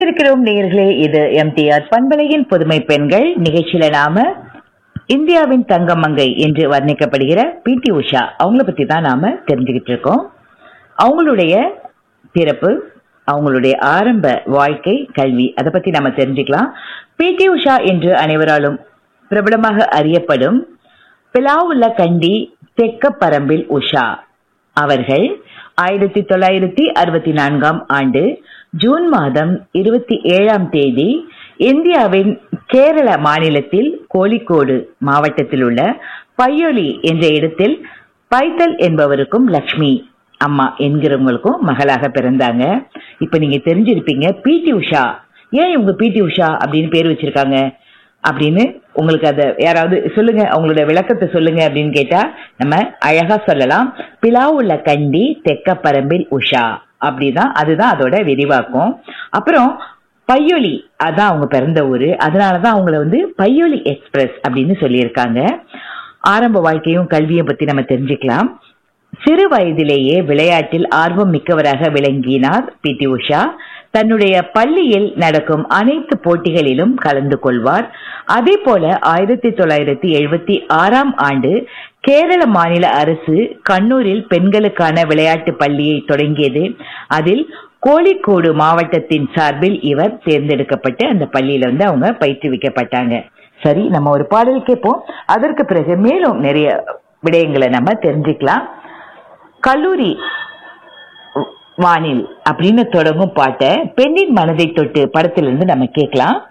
இருக்கிறோம் நேயர்களே இது எம்டிஆர் பண்பலையின் புதுமை பெண்கள் நிகழ்ச்சியில நாம இந்தியாவின் தங்கமங்கை என்று வர்ணிக்கப்படுகிற பிடி உஷா அவங்கள பத்தி தான் நாம தெரிஞ்சுக்கிட்டு இருக்கோம் அவங்களுடைய பிறப்பு அவங்களுடைய ஆரம்ப வாழ்க்கை கல்வி அதை பத்தி நம்ம தெரிஞ்சுக்கலாம் பிடி உஷா என்று அனைவராலும் பிரபலமாக அறியப்படும் பிலாவுல்ல கண்டி தெக்க பரம்பில் உஷா அவர்கள் ஆயிரத்தி தொள்ளாயிரத்தி அறுபத்தி நான்காம் ஆண்டு ஜூன் மாதம் இருபத்தி ஏழாம் தேதி இந்தியாவின் கேரள மாநிலத்தில் கோழிக்கோடு மாவட்டத்தில் உள்ள பையொலி என்ற இடத்தில் பைத்தல் என்பவருக்கும் லக்ஷ்மி அம்மா என்கிறவங்களுக்கும் மகளாக பிறந்தாங்க இப்ப நீங்க தெரிஞ்சிருப்பீங்க பிடி உஷா ஏன் இவங்க பிடி உஷா அப்படின்னு பேர் வச்சிருக்காங்க அப்படின்னு உங்களுக்கு அதை யாராவது சொல்லுங்க அவங்களோட விளக்கத்தை சொல்லுங்க அப்படின்னு கேட்டா நம்ம அழகா சொல்லலாம் பிலாவுள்ள கண்டி தெக்க பரம்பில் உஷா அப்படிதான் அதுதான் அதோட விரிவாக்கம் அப்புறம் பையொலி அதான் அவங்க பிறந்த ஊரு அதனாலதான் அவங்கள வந்து பையொலி எக்ஸ்பிரஸ் அப்படின்னு சொல்லியிருக்காங்க ஆரம்ப வாழ்க்கையும் கல்வியும் பத்தி நம்ம தெரிஞ்சுக்கலாம் சிறு வயதிலேயே விளையாட்டில் ஆர்வம் மிக்கவராக விளங்கினார் பி டி உஷா தன்னுடைய பள்ளியில் நடக்கும் அனைத்து போட்டிகளிலும் கலந்து கொள்வார் அதே போல ஆயிரத்தி தொள்ளாயிரத்தி எழுபத்தி ஆறாம் ஆண்டு கேரள மாநில அரசு கண்ணூரில் பெண்களுக்கான விளையாட்டு பள்ளியை தொடங்கியது அதில் கோழிக்கோடு மாவட்டத்தின் சார்பில் இவர் தேர்ந்தெடுக்கப்பட்டு அந்த பள்ளியில வந்து அவங்க பயிற்றுவிக்கப்பட்டாங்க சரி நம்ம ஒரு பாடல் கேட்போம் அதற்கு பிறகு மேலும் நிறைய விடயங்களை நம்ம தெரிஞ்சுக்கலாம் கல்லூரி வானில் அப்படின்னு தொடங்கும் பாட்டை பெண்ணின் மனதை தொட்டு படத்திலிருந்து நம்ம கேட்கலாம்